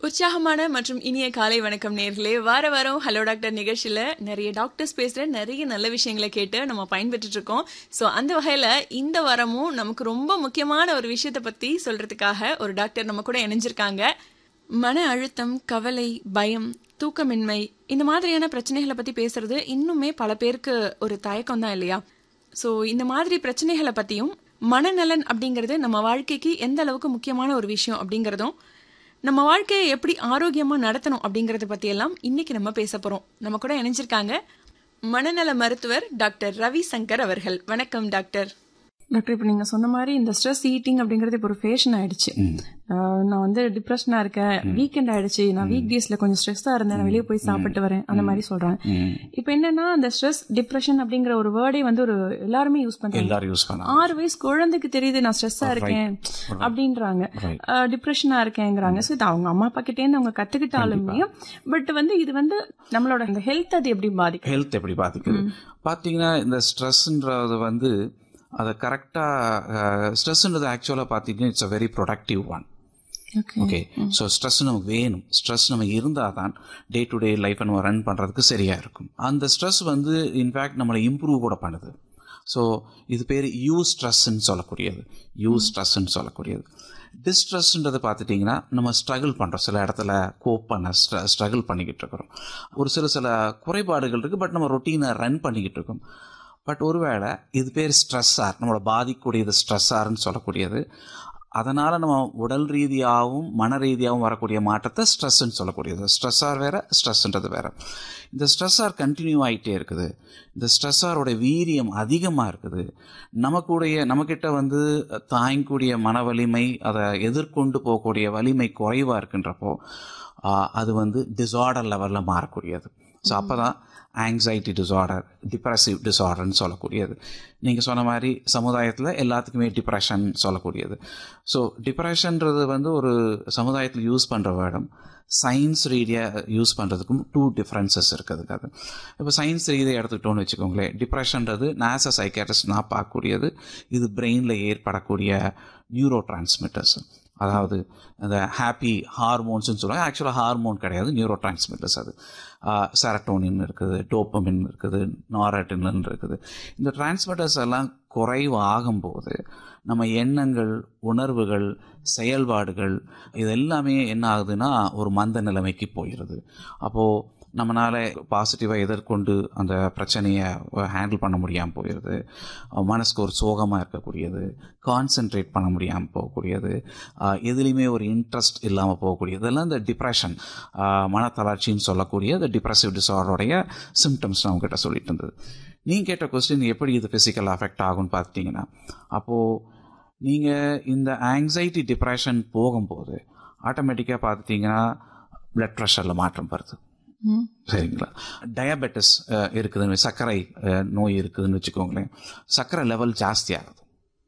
உற்சாகமான மற்றும் இனிய காலை வணக்கம் நேர்களே வார வாரம் ஹலோ டாக்டர் நிகழ்ச்சியில நிறைய டாக்டர்ஸ் பேசுற நிறைய நல்ல விஷயங்களை கேட்டு நம்ம பயன்பெற்றுட்டு இருக்கோம் ஸோ அந்த வகையில இந்த வாரமும் நமக்கு ரொம்ப முக்கியமான ஒரு விஷயத்தை பத்தி சொல்றதுக்காக ஒரு டாக்டர் நம்ம கூட இணைஞ்சிருக்காங்க மன அழுத்தம் கவலை பயம் தூக்கமின்மை இந்த மாதிரியான பிரச்சனைகளை பத்தி பேசுறது இன்னுமே பல பேருக்கு ஒரு தயக்கம் தான் இல்லையா ஸோ இந்த மாதிரி பிரச்சனைகளை பத்தியும் மனநலன் அப்படிங்கிறது நம்ம வாழ்க்கைக்கு எந்த அளவுக்கு முக்கியமான ஒரு விஷயம் அப்படிங்கிறதும் நம்ம வாழ்க்கையை எப்படி ஆரோக்கியமா நடத்தணும் அப்படிங்கறத பத்தி எல்லாம் இன்னைக்கு நம்ம பேச போறோம் நம்ம கூட இணைஞ்சிருக்காங்க மனநல மருத்துவர் டாக்டர் ரவி சங்கர் அவர்கள் வணக்கம் டாக்டர் டாக்டர் இப்போ நீங்க சொன்ன மாதிரி இந்த ஸ்ட்ரெஸ் ஈட்டிங் அப்படிங்கிறது இப்போ ஒரு ஃபேஷன் ஆயிடுச்சு ஆஹ் நான் வந்து டிப்ரெஷனா இருக்கேன் வீக்கெண்ட் ஆயிடுச்சு நான் வீக் டேஸ்ல கொஞ்சம் ஸ்ட்ரெஸ்ஸா இருந்தேன் நான் வெளியே போய் சாப்பிட்டு வரேன் அந்த மாதிரி சொல்றாங்க இப்போ என்னன்னா அந்த ஸ்ட்ரெஸ் டிப்ரெஷன் அப்படிங்கிற ஒரு வேர்டே வந்து ஒரு எல்லாருமே யூஸ் பண்றாங்க எல்லாரும் யூஸ் பண்ணலாம் ஆறு வயசு குழந்தைக்கு தெரியுது நான் ஸ்ட்ரெஸ்ஸா இருக்கேன் அப்படின்றாங்க Right. டிப்ரெஷனா இருக்கேங்கிறாங்க ஸோ இது அவங்க அம்மா அப்பா கிட்டே இருந்து அவங்க கத்துக்கிட்டாலுமே பட் வந்து இது வந்து நம்மளோட இந்த ஹெல்த் அது எப்படி பாதிக்கும் ஹெல்த் எப்படி பாதிக்குது பார்த்தீங்கன்னா இந்த ஸ்ட்ரெஸ்ன்றது வந்து அதை கரெக்டாக ஸ்ட்ரெஸ்ன்றது ஆக்சுவலாக பார்த்தீங்கன்னா it's a very productive one okay okay so stress நமக்கு வேணும் ஸ்ட்ரெஸ் நம்ம இருந்தால் தான் டே டு டே லைஃப்பை நம்ம ரன் பண்ணுறதுக்கு சரியாக இருக்கும் அந்த ஸ்ட்ரெஸ் வந்து இன்ஃபேக்ட் நம்மளை இம்ப்ரூவ் கூட பண்ணுது ஸோ இது பேர் யூ ஸ்ட்ரெஸ்ன்னு சொல்லக்கூடியது யூ ஸ்ட்ரெஸ்ன்னு சொல்லக்கூடியது டிஸ்ட்ரெஸ்ன்றது பார்த்துட்டிங்கன்னா நம்ம ஸ்ட்ரகிள் பண்ணுறோம் சில இடத்துல கோப் பண்ண ஸ்ட்ரகிள் பண்ணிக்கிட்டு இருக்கிறோம் ஒரு சில சில குறைபாடுகள் இருக்குது பட் நம்ம ரொட்டீனை ரன் பண்ணிக்கிட்டு இருக்கோம் பட் ஒருவேளை இது பேர் ஸ்ட்ரெஸ்ஸார் நம்மளை பாதிக்கக்கூடியது ஸ்ட்ரெஸ்ஸார்னு சொல்லக்கூடியது அதனால் நம்ம உடல் ரீதியாகவும் மன ரீதியாகவும் வரக்கூடிய மாற்றத்தை ஸ்ட்ரெஸ்ன்னு சொல்லக்கூடியது ஸ்ட்ரெஸ்ஸார் வேற ஸ்ட்ரெஸ்ன்றது வேற இந்த ஸ்ட்ரெஸ்ஸார் கண்டினியூ ஆகிட்டே இருக்குது இந்த ஸ்ட்ரெஸ்ஸாரோட வீரியம் அதிகமாக இருக்குது நமக்குடைய நம்மக்கிட்ட வந்து தாங்கக்கூடிய மன வலிமை அதை எதிர்கொண்டு போகக்கூடிய வலிமை குறைவாக இருக்குன்றப்போ ஆஹ், அது வந்து டிசார்டர் லெவலில் மாறக்கூடியது ஸோ அப்போ தான் ஆங்ஸைட்டி டிசார்டர் டிப்ரெசிவ் டிசார்டர்னு சொல்லக்கூடியது நீங்கள் சொன்ன மாதிரி சமுதாயத்தில் எல்லாத்துக்குமே டிப்ரெஷன் சொல்லக்கூடியது ஸோ டிப்ரெஷன்றது வந்து ஒரு சமுதாயத்தில் யூஸ் பண்ணுற வேர்டம் சயின்ஸ் ரீதியாக யூஸ் பண்ணுறதுக்கும் டூ டிஃப்ரென்சஸ் இருக்குதுக்கு அது இப்போ சயின்ஸ் ரீதியாக எடுத்துக்கிட்டோன்னு வச்சுக்கோங்களேன் டிப்ரெஷன்றது நாச சைக்காட்ரிஸ்ட் நான் பார்க்கக்கூடியது இது பிரெயினில் ஏற்படக்கூடிய நியூரோ டிரான்ஸ்மிட்டர்ஸ் அதாவது அந்த ஹாப்பி ஹார்மோன்ஸ்னு சொல்லுவாங்க ஆக்சுவலாக ஹார்மோன் கிடையாது நியூரோ டிரான்ஸ்மிட்டர்ஸ் அது செரட்டோனின் இருக்குது டோப்பமின் இருக்குது நாரட்டின் இருக்குது இந்த டிரான்ஸ்மிட்டர்ஸ் எல்லாம் குறைவாகும்போது நம்ம எண்ணங்கள் உணர்வுகள் செயல்பாடுகள் இது எல்லாமே என்ன ஆகுதுன்னா ஒரு மந்த நிலைமைக்கு போயிடுது அப்போது நம்மளால் பாசிட்டிவாக எதிர்கொண்டு அந்த பிரச்சனையை ஹேண்டில் பண்ண முடியாமல் போயிடுது மனசுக்கு ஒரு சோகமாக இருக்கக்கூடியது கான்சென்ட்ரேட் பண்ண முடியாமல் போகக்கூடியது ஆஹ் எதுலேயுமே ஒரு இன்ட்ரெஸ்ட் இல்லாமல் போகக்கூடியது இதெல்லாம் இந்த டிப்ரெஷன் மனத்தளர்ச்சின்னு சொல்லக்கூடிய இந்த டிப்ரெசிவ் டிசார்டருடைய சிம்டம்ஸ் நான் உங்ககிட்ட சொல்லிட்டு இருந்தது நீங்கள் கேட்ட கொஸ்டின் எப்படி இது ஃபிசிக்கல் அஃபெக்ட் ஆகும்னு பார்த்தீங்கன்னா அப்போது நீங்கள் இந்த ஆங்ஸைட்டி டிப்ரெஷன் போகும்போது ஆட்டோமேட்டிக்காக பார்த்துட்டிங்கன்னா பிளட் ப்ரெஷரில் மாற்றம் வருது சரிங்களா டயபெட்டிஸ் இருக்குதுன்னு சர்க்கரை அஹ், நோய் இருக்குதுன்னு வச்சுக்கோங்களேன் சர்க்கரை லெவல் ஜாஸ்தி ஆகுது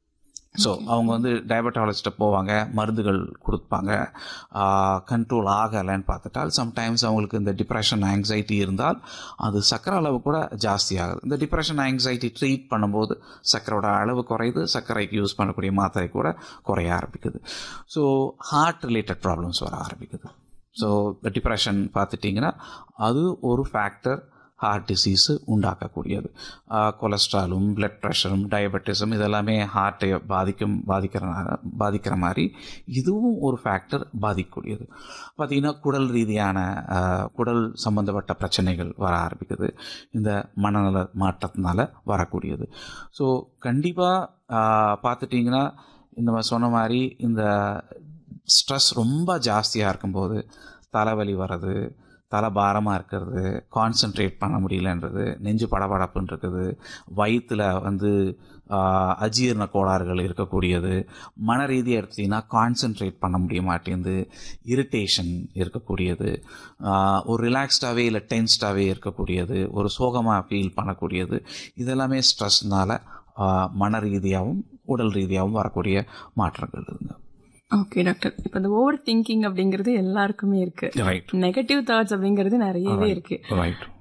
ஸோ அவங்க வந்து டயபெட்டாலஜிஸ்ட்டை போவாங்க மருந்துகள் கொடுப்பாங்க கண்ட்ரோல் ஆகலைன்னு பார்த்துட்டால் சம்டைம்ஸ் அவங்களுக்கு இந்த டிப்ரெஷன் ஆங்ஸைட்டி இருந்தால் அது சர்க்கரை அளவு கூட ஜாஸ்தி ஆகுது இந்த டிப்ரெஷன் ஆங்ஸைட்டி ட்ரீட் பண்ணும்போது சர்க்கரையோட அளவு குறையுது சர்க்கரைக்கு யூஸ் பண்ணக்கூடிய மாத்திரை கூட குறைய ஆரம்பிக்குது ஸோ ஹார்ட் ரிலேட்டட் ப்ராப்ளம்ஸ் வர ஆரம்பிக்குது ஸோ டிப்ரெஷன் பார்த்துட்டிங்கன்னா அது ஒரு ஃபேக்டர் ஹார்ட் டிசீஸு உண்டாக்கக்கூடியது கொலஸ்ட்ராலும் பிளட் ப்ரெஷரும் டயபெட்டிஸும் இதெல்லாமே ஹார்ட்டை பாதிக்கும் பாதிக்கிற பாதிக்கிற மாதிரி இதுவும் ஒரு ஃபேக்டர் பாதிக்கக்கூடியது பார்த்திங்கன்னா குடல் ரீதியான ஆஹ், குடல் சம்பந்தப்பட்ட பிரச்சனைகள் வர ஆரம்பிக்குது இந்த மனநல மாற்றத்தினால வரக்கூடியது ஸோ கண்டிப்பாக பார்த்துட்டிங்கன்னா இந்த மாதிரி சொன்ன மாதிரி இந்த ஸ்ட்ரெஸ் ரொம்ப ஜாஸ்தியாக இருக்கும்போது தலைவலி வர்றது தலை பாரமாக இருக்கிறது கான்சென்ட்ரேட் பண்ண முடியலன்றது நெஞ்சு படபடப்புன்னு இருக்குது வயிற்றில் வந்து ஆஹ், அஜீரண கோளாறுகள் இருக்கக்கூடியது மன ரீதியாக எடுத்தீங்கன்னா கான்சென்ட்ரேட் பண்ண முடிய மாட்டேங்குது இரிட்டேஷன் இருக்கக்கூடியது ஆஹ், ஒரு ரிலாக்ஸ்டாகவே இல்லை டென்ஸ்டாகவே இருக்கக்கூடியது ஒரு சோகமாக ஃபீல் பண்ணக்கூடியது இதெல்லாமே ஸ்ட்ரெஸ்னால மன ரீதியாகவும் உடல் ரீதியாகவும் வரக்கூடிய மாற்றங்கள் இருக்குங்க ஓகே டாக்டர் இப்போ இந்த ஓவர் திங்கிங் அப்படிங்கிறது எல்லாருக்குமே இருக்கு ரைட் நெகட்டிவ் தாட்ஸ் அப்படிங்கிறது நிறையவே இருக்கு ரைட்